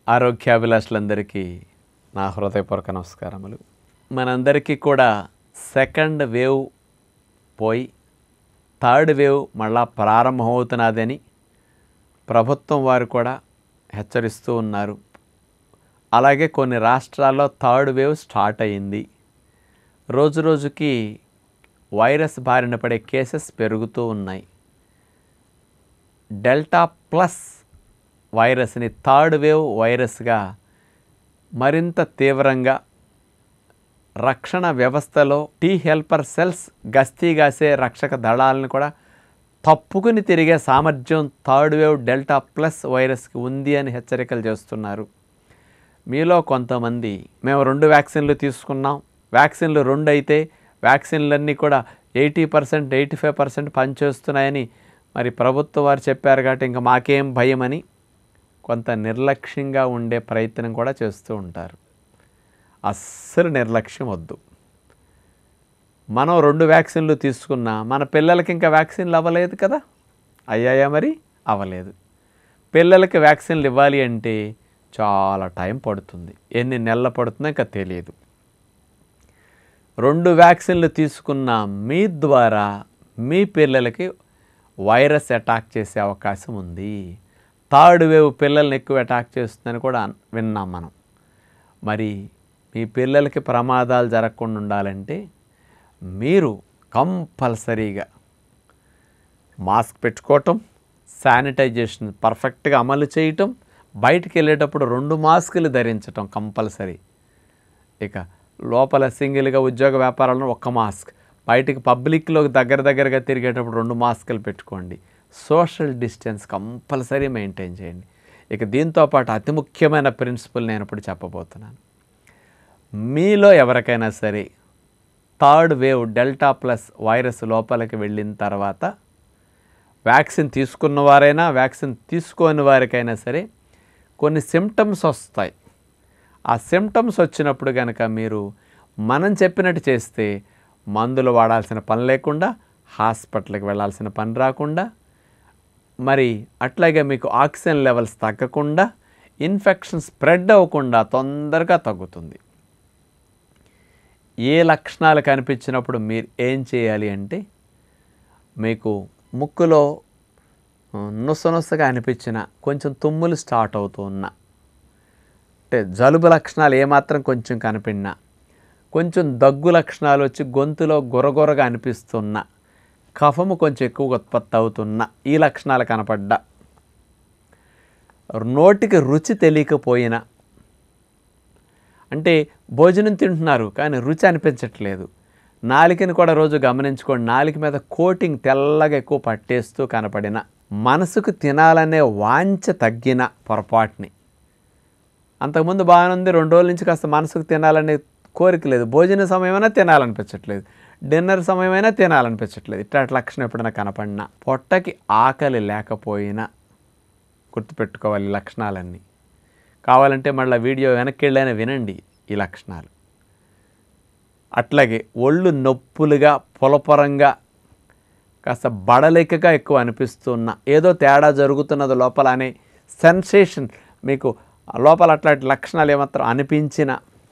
ఆరోగ్యాభిలాషులందరికీ నా హృదయపూర్వక నమస్కారములు మనందరికీ కూడా సెకండ్ వేవ్ పోయి థర్డ్ వేవ్ మళ్ళా ప్రారంభమవుతున్నదని ప్రభుత్వం వారు కూడా హెచ్చరిస్తూ ఉన్నారు అలాగే కొన్ని రాష్ట్రాల్లో థర్డ్ వేవ్ స్టార్ట్ అయింది రోజు రోజుకి వైరస్ బారిన పడే కేసెస్ పెరుగుతూ ఉన్నాయి డెల్టా ప్లస్ వైరస్ని థర్డ్ వేవ్ వైరస్గా మరింత తీవ్రంగా రక్షణ వ్యవస్థలో టీ హెల్పర్ సెల్స్ గస్తీగాసే రక్షక దళాలను కూడా తప్పుకుని తిరిగే సామర్థ్యం థర్డ్ వేవ్ డెల్టా ప్లస్ వైరస్కి ఉంది అని హెచ్చరికలు చేస్తున్నారు మీలో కొంతమంది మేము రెండు వ్యాక్సిన్లు తీసుకున్నాం వ్యాక్సిన్లు రెండు అయితే వ్యాక్సిన్లన్నీ కూడా eighty percent eighty five percent పనిచేస్తున్నాయని మరి ప్రభుత్వం వారు చెప్పారు కాబట్టి ఇంకా మాకేం భయం అని కొంత నిర్లక్ష్యంగా ఉండే ప్రయత్నం కూడా చేస్తూ ఉంటారు అస్సలు నిర్లక్ష్యం వద్దు మనం రెండు వ్యాక్సిన్లు తీసుకున్నా మన పిల్లలకి ఇంకా వ్యాక్సిన్లు అవ్వలేదు కదా అయ్యాయా మరి అవ్వలేదు పిల్లలకి వ్యాక్సిన్లు ఇవ్వాలి అంటే చాలా టైం పడుతుంది ఎన్ని నెలలు పడుతుందో ఇంకా తెలియదు రెండు వ్యాక్సిన్లు తీసుకున్న మీ ద్వారా మీ పిల్లలకి వైరస్ అటాక్ చేసే అవకాశం ఉంది థర్డ్ వేవ్ పిల్లల్ని ఎక్కువ అటాక్ చేస్తుందని కూడా అన్- విన్నాం మనం మరి మీ పిల్లలకి ప్రమాదాలు జరగకుండా ఉండాలంటే మీరు కంపల్సరీగా మాస్క్ పెట్టుకోవటం శానిటైజేషన్ పర్ఫెక్ట్గా అమలు చేయటం బయటికి వెళ్ళేటప్పుడు రెండు మాస్కులు ధరించటం కంపల్సరీ ఇక లోపల సింగిల్గా ఉద్యోగ వ్యాపారాలను ఒక్క మాస్క్ బయటికి పబ్లిక్లో దగ్గర దగ్గరగా తిరిగేటప్పుడు రెండు మాస్కులు పెట్టుకోండి సోషల్ డిస్టెన్స్ కంపల్సరీ మెయింటైన్ చేయండి ఇక దీంతో పాటు అతి ముఖ్యమైన ప్రిన్సిపల్ నేను ఇప్పుడు చెప్పబోతున్నాను మీలో ఎవరికైనా సరే third wave delta plus virus లోపలికి వెళ్ళిన తర్వాత వ్యాక్సిన్ తీసుకున్న వారైనా వ్యాక్సిన్ తీసుకోని వారికైనా సరే కొన్ని సిమ్టమ్స్ వస్తాయి ఆ సిమ్టమ్స్ వచ్చినప్పుడు కనుక మీరు మనం చెప్పినట్టు చేస్తే మందులు వాడాల్సిన పని లేకుండా హాస్పిటల్కి వెళ్ళాల్సిన పని రాకుండా మరి అట్లాగే మీకు ఆక్సిజన్ లెవెల్స్ తగ్గకుండా ఇన్ఫెక్షన్ స్ప్రెడ్ అవ్వకుండా తొందరగా తగ్గుతుంది ఏ లక్షణాలు కనిపించినప్పుడు మీరు ఏం చేయాలి అంటే మీకు ముక్కులో ఆ, నుసనుసగా అనిపించిన కొంచెం తుమ్ములు స్టార్ట్ అవుతూ ఉన్నా అంటే జలుబు లక్షణాలు ఏమాత్రం కొంచెం కనిపినా కొంచెం దగ్గు లక్షణాలు వచ్చి గొంతులో గురగొరగా అనిపిస్తున్న కఫము కొంచెం ఎక్కువగా ఉత్పత్తి అవుతున్న ఈ లక్షణాలు కనపడ్డా నోటికి రుచి తెలియకపోయినా అంటే భోజనం తింటున్నారు కానీ రుచి అనిపించట్లేదు నాలికని కూడా రోజు గమనించుకోండి నాలిక మీద కోటింగ్ తెల్లగా ఎక్కువ పట్టేస్తూ కనపడిన మనసుకు తినాలనే వాంఛ తగ్గిన పొరపాటుని అంతకుముందు బాగానే ఉంది రెండు రోజుల నుంచి కాస్త మనసుకు తినాలనే కోరిక లేదు భోజన సమయమైనా తినాలనిపించట్లేదు డిన్నర్ సమయమైనా తినాలనిపించట్లేదు ఇట్లాంటి లక్షణం ఎప్పుడైనా కనపడినా పొట్టకి ఆకలి లేకపోయినా గుర్తుపెట్టుకోవాలి ఈ లక్షణాలన్నీ కావాలంటే మళ్ళీ వీడియో వెనక్కి వెళ్ళైనా వినండి ఈ లక్షణాలు అట్లాగే ఒళ్ళు నొప్పులుగా పొలపరంగా కాస్త బడలికగా ఎక్కువ అనిపిస్తున్న ఏదో తేడా జరుగుతున్నది లోపల అనే సెన్సేషన్ మీకు లోపల అట్లాంటి లక్షణాలు ఏమాత్రం అనిపించిన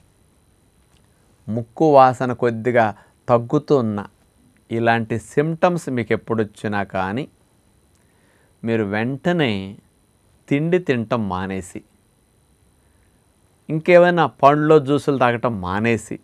ముక్కు వాసన కొద్దిగా తగ్గుతున్న ఇలాంటి సిమ్టమ్స్ మీకు ఎప్పుడు వచ్చినా కానీ మీరు వెంటనే తిండి తినటం మానేసి ఇంకేమైనా పండ్లో జ్యూసులు తాగటం మానేసి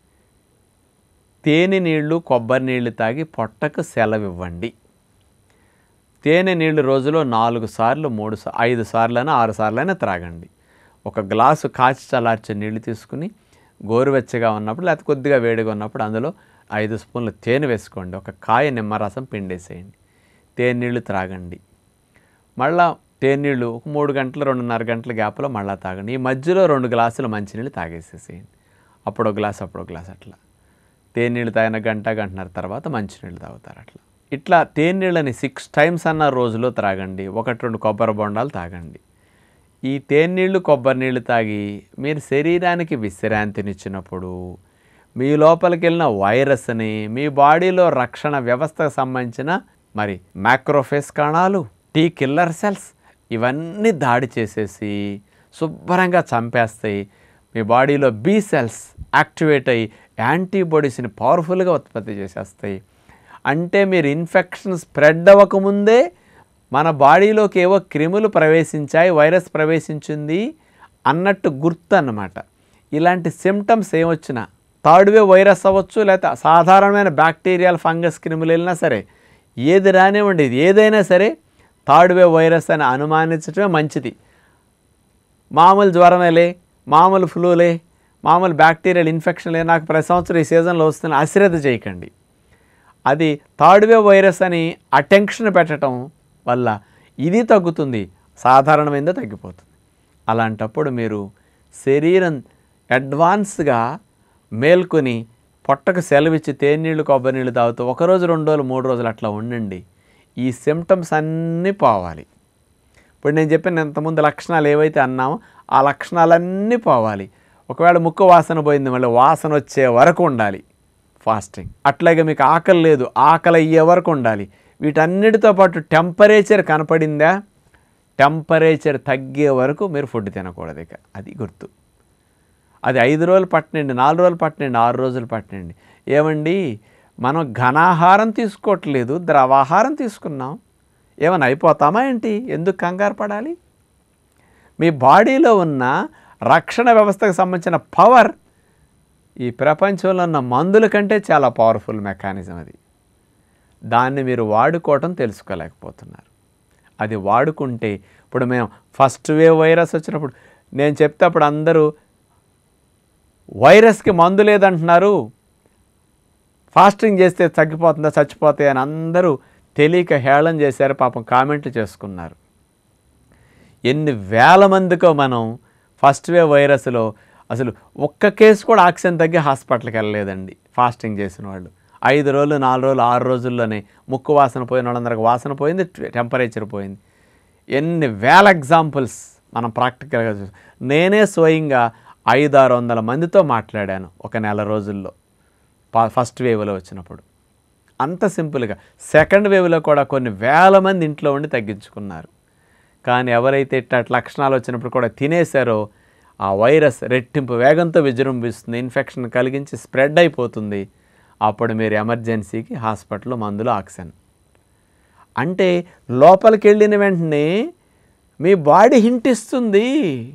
తేనె నీళ్లు కొబ్బరి నీళ్లు తాగి పొట్టకు సెలవు ఇవ్వండి తేనె నీళ్లు రోజులో నాలుగు సార్లు మూడు సా ఐదు సార్లైనా ఆరు సార్లైనా త్రాగండి ఒక గ్లాసు కాచి చల్లార్చే నీళ్లు తీసుకుని గోరువెచ్చగా ఉన్నప్పుడు లేకపోతే కొద్దిగా వేడిగా ఉన్నప్పుడు అందులో ఐదు స్పూన్లు తేనె వేసుకోండి ఒక కాయ నిమ్మరసం పిండేసేయండి తేనె నీళ్లు త్రాగండి మళ్ళా తేనీళ్ళు ఒక మూడు గంటలు రెండున్నర గంటల గ్యాప్లో మళ్ళీ తాగండి ఈ మధ్యలో రెండు గ్లాసులు మంచినీళ్ళు తాగేసేసేయండి అప్పుడు ఒక గ్లాస్ అప్పుడు ఒక గ్లాస్ అట్లా తేనీళ్ళు తాగిన గంట గంటన్నర తర్వాత మంచినీళ్ళు తాగుతారు అట్లా ఇట్లా తేనీళ్ళని సిక్స్ టైమ్స్ అన్న రోజులో త్రాగండి ఒకటి రెండు కొబ్బరి బొండాలు తాగండి ఈ తేనీళ్ళు కొబ్బరి నీళ్ళు తాగి మీరు శరీరానికి విశ్రాంతినిచ్చినప్పుడు మీ లోపలికి వెళ్ళిన వైరస్ని మీ బాడీలో రక్షణ వ్యవస్థకు సంబంధించిన మరి మ్యాక్రోఫేస్ కణాలు టీ కిల్లర్ సెల్స్ ఇవన్నీ దాడి చేసేసి శుభ్రంగా చంపేస్తాయి మీ బాడీలో బీ సెల్స్ యాక్టివేట్ అయ్యి యాంటీబాడీస్ని పవర్ఫుల్గా ఉత్పత్తి చేసేస్తాయి అంటే మీరు ఇన్ఫెక్షన్ స్ప్రెడ్ అవ్వకముందే మన బాడీలోకి ఏవో క్రిములు ప్రవేశించాయి వైరస్ ప్రవేశించింది అన్నట్టు గుర్తు అన్నమాట ఇలాంటి సిమ్టమ్స్ ఏమొచ్చినా థర్డ్ వేవ్ వైరస్ అవ్వచ్చు లేకపోతే సాధారణమైన బ్యాక్టీరియల్ ఫంగస్ క్రిములు వెళ్ళినా సరే ఏది రానివ్వండి ఇది ఏదైనా సరే థర్డ్ వేవ్ వైరస్ అని అనుమానించడమే మంచిది మామూలు జ్వరమేలే మామూలు ఫ్లూలే మామూలు బ్యాక్టీరియల్ ఇన్ఫెక్షన్లే నాకు ప్రతి సంవత్సరం ఈ సీజన్లో వస్తున్న అశ్రద్ధ చేయకండి అది థర్డ్ వేవ్ వైరస్ అని అటెన్షన్ పెట్టడం వల్ల ఇది తగ్గుతుంది సాధారణమైందో తగ్గిపోతుంది అలాంటప్పుడు మీరు శరీరం అడ్వాన్స్గా మేల్కొని పొట్టకు సెలవిచ్చి తేనీళ్ళు కొబ్బరి నీళ్ళు తాగుతూ ఒకరోజు రెండు రోజులు మూడు రోజులు అట్లా ఉండండి ఈ సిమ్టమ్స్ అన్నీ పోవాలి ఇప్పుడు నేను చెప్పిన ఇంతకుముందు లక్షణాలు ఏవైతే అన్నామో ఆ లక్షణాలన్నీ పోవాలి ఒకవేళ ముక్కు వాసన పోయింది మళ్ళీ వాసన వచ్చే వరకు ఉండాలి ఫాస్టింగ్ అట్లాగే మీకు ఆకలి లేదు ఆకలి అయ్యే వరకు ఉండాలి వీటన్నిటితో పాటు టెంపరేచర్ కనపడిందా టెంపరేచర్ తగ్గే వరకు మీరు ఫుడ్ తినకూడదు ఇక అది గుర్తు అది ఐదు రోజులు పట్టనండి నాలుగు రోజులు పట్టనండి ఆరు రోజులు పట్టనండి ఏమండి మనం ఘనాహారం తీసుకోవట్లేదు ద్రవాహారం తీసుకున్నాం ఏమైనా అయిపోతామా ఏంటి ఎందుకు కంగారు పడాలి మీ బాడీలో ఉన్న రక్షణ వ్యవస్థకు సంబంధించిన పవర్ ఈ ప్రపంచంలో ఉన్న మందుల కంటే చాలా పవర్ఫుల్ మెకానిజం అది దాన్ని మీరు వాడుకోవటం తెలుసుకోలేకపోతున్నారు అది వాడుకుంటే ఇప్పుడు మేము ఫస్ట్ వేవ్ వైరస్ వచ్చినప్పుడు నేను చెప్తే అప్పుడు అందరూ వైరస్కి మందు లేదంటున్నారు ఫాస్టింగ్ చేస్తే తగ్గిపోతుందా చచ్చిపోతాయి అని అందరూ తెలియక హేళన చేశారు పాపం కామెంట్లు చేసుకున్నారు ఎన్ని వేల మందికో మనం ఫస్ట్ వేవ్ వైరస్లో అసలు ఒక్క కేసు కూడా ఆక్సిజన్ తగ్గి హాస్పిటల్కి వెళ్ళలేదండి ఫాస్టింగ్ చేసిన వాళ్ళు ఐదు రోజులు నాలుగు రోజులు ఆరు రోజుల్లోనే ముక్కు వాసన పోయిన వాళ్ళందరికి వాసన పోయింది టెంపరేచర్ పోయింది ఎన్ని వేల ఎగ్జాంపుల్స్ మనం ప్రాక్టికల్గా చూసాం నేనే స్వయంగా ఐదు ఆరు వందల మందితో మాట్లాడాను ఒక నెల రోజుల్లో పా- ఫస్ట్ వేవ్లో వచ్చినప్పుడు అంత సింపుల్గా సెకండ్ వేవ్లో కూడా కొన్ని వేల మంది ఇంట్లో ఉండి తగ్గించుకున్నారు కానీ ఎవరైతే ఇట్లాంటి లక్షణాలు వచ్చినప్పుడు కూడా తినేశారో ఆ వైరస్ రెట్టింపు వేగంతో విజృంభిస్తుంది ఇన్ఫెక్షన్ కలిగించి స్ప్రెడ్ అయిపోతుంది అప్పుడు మీరు ఎమర్జెన్సీకి హాస్పిటల్లో మందులు ఆక్సిజన్ అంటే లోపలికి వెళ్ళిన వెంటనే మీ బాడీ హింటిస్తుంది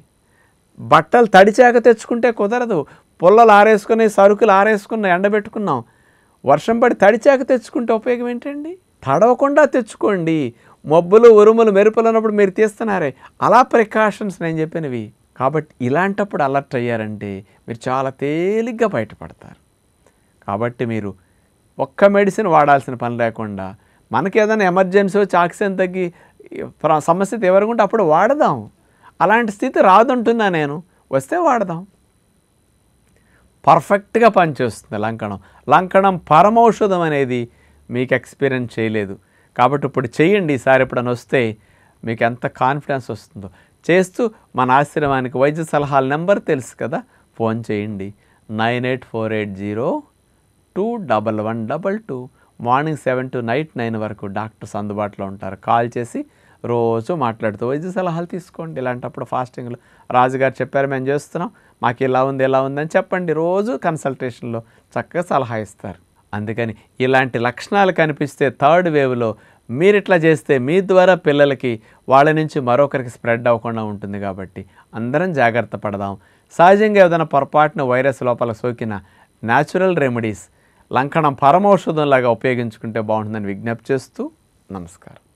బట్టలు తడిచాక తెచ్చుకుంటే కుదరదు పుల్లలు ఆరేసుకుని సరుకులు ఆరేసుకున్న ఎండబెట్టుకున్నాం వర్షం పడి తడిచాక తెచ్చుకుంటే ఉపయోగం ఏంటండి తడవకుండా తెచ్చుకోండి మబ్బులు ఉరుములు మెరుపులు ఉన్నప్పుడు మీరు తీస్తున్నారే అలా ప్రికాషన్స్ నేను చెప్పినవి కాబట్టి ఇలాంటప్పుడు అలర్ట్ అయ్యారంటే మీరు చాలా తేలిగ్గా బయటపడతారు కాబట్టి మీరు ఒక్క మెడిసిన్ వాడాల్సిన పని లేకుండా మనకి ఏదైనా ఎమర్జెన్సీ వచ్చి ఆక్సిజన్ తగ్గి ప్ర- సమస్య తీవ్రంగా అప్పుడు వాడదాం అలాంటి స్థితి రాదంటున్నా నేను వస్తే వాడదాం పర్ఫెక్ట్గా పనిచేస్తుంది లంకణం లంకణం పరమౌషధం అనేది మీకు ఎక్స్పీరియన్స్ చేయలేదు కాబట్టి ఇప్పుడు చేయండి ఈసారి ఎప్పుడైనా వస్తే మీకు ఎంత కాన్ఫిడెన్స్ వస్తుందో చేస్తూ మన ఆశ్రమానికి వైద్య సలహాల నెంబర్ తెలుసు కదా ఫోన్ చేయండి nine eight four eight zero two double one double two morning seven to night nine వరకు డాక్టర్స్ అందుబాటులో ఉంటారు కాల్ చేసి రోజు మాట్లాడుతూ వైద్య సలహాలు తీసుకోండి ఇలాంటప్పుడు ఫాస్టింగ్లో రాజుగారు చెప్పారు మేము చేస్తున్నాం మాకు ఇలా ఉంది ఇలా ఉందని చెప్పండి రోజు కన్సల్టేషన్లో చక్కగా సలహా ఇస్తారు అందుకని ఇలాంటి లక్షణాలు కనిపిస్తే థర్డ్ వేవ్లో మీరు ఇట్లా చేస్తే మీ ద్వారా పిల్లలకి వాళ్ళ నుంచి మరొకరికి స్ప్రెడ్ అవ్వకుండా ఉంటుంది కాబట్టి అందరం జాగ్రత్త పడదాం సహజంగా ఏదైనా పొరపాటున వైరస్ లోపల సోకిన న్యాచురల్ రెమెడీస్ లంకణం పరమౌషధంలాగా ఉపయోగించుకుంటే బాగుంటుందని విజ్ఞప్తి చేస్తూ నమస్కారం